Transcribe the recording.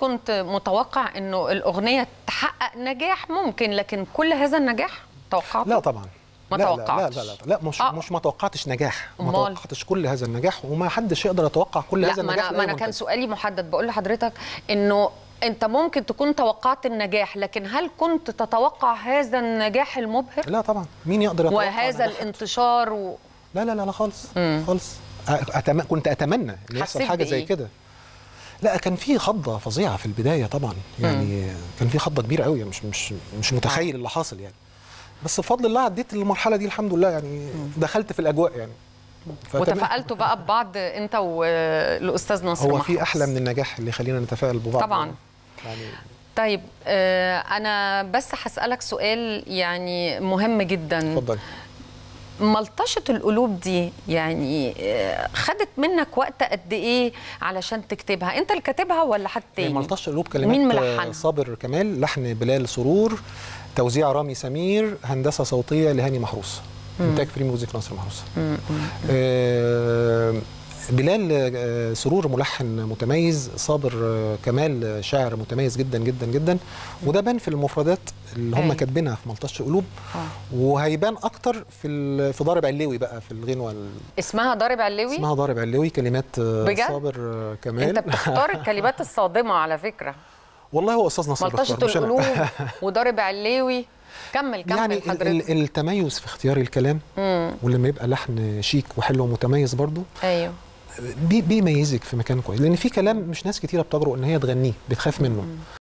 كنت متوقع انه الاغنيه تحقق نجاح ممكن لكن كل هذا النجاح توقعته لا طبعا ما لا توقعتش. لا لا لا, لا مش آه. آه. مش ما توقعتش نجاح ما أمال؟ توقعتش كل هذا النجاح وما حدش يقدر يتوقع كل لا هذا ما النجاح انا لأي ما انا كان منتج. سؤالي محدد بقول لحضرتك انه انت ممكن تكون توقعت النجاح لكن هل كنت تتوقع هذا النجاح المبهر لا طبعا مين يقدر يتوقع وهذا نجاح؟ الانتشار و... لا لا لا, لا خالص خالص أتم... كنت اتمنى ان يحصل حسيت حاجه زي بإيه؟ كده لا كان في خضه فظيعه في البدايه طبعا يعني كان في خضه كبيره قوي مش مش مش متخيل اللي حاصل يعني بس بفضل الله عديت المرحله دي الحمد لله يعني دخلت في الاجواء يعني فتمام. وتفائلتوا بقى ببعض انت والاستاذ ناصر هو محفوظ. في احلى من النجاح اللي يخلينا نتفائل ببعض طبعاً. يعني طيب آه انا بس هسالك سؤال يعني مهم جدا اتفضل ملطشه القلوب دي يعني آه، خدت منك وقت قد ايه علشان تكتبها انت اللي كاتبها ولا حد تاني ملطش قلوب مين كلمات ملحنها؟ صابر كمال لحن بلال سرور توزيع رامي سمير هندسه صوتيه لهاني محروس انتاج فري ميوزك ناصر محروس آه بلال آه، سرور ملحن متميز صابر آه، كمال آه، شاعر متميز جدا جدا جدا وده بان في المفردات اللي هم أيوة. كاتبينها في ملطش قلوب وهيبان اكتر في ال- في ضارب علوي بقى في الغنوه ال- اسمها ضارب علوي اسمها ضارب علوي كلمات آه، بجد؟ صابر آه، كمال انت بتختار الكلمات الصادمه على فكره والله هو استاذ نصر ملطشه بيختار، مش أنا. القلوب وضارب علوي كمل كمل يعني ال- حضرتك ال- التميز في اختيار الكلام مم. ولما يبقى لحن شيك وحلو ومتميز برضو ايوه بي- بيميزك في مكان كويس لان في كلام مش ناس كتيره بتجرؤ ان هي تغنيه بتخاف منه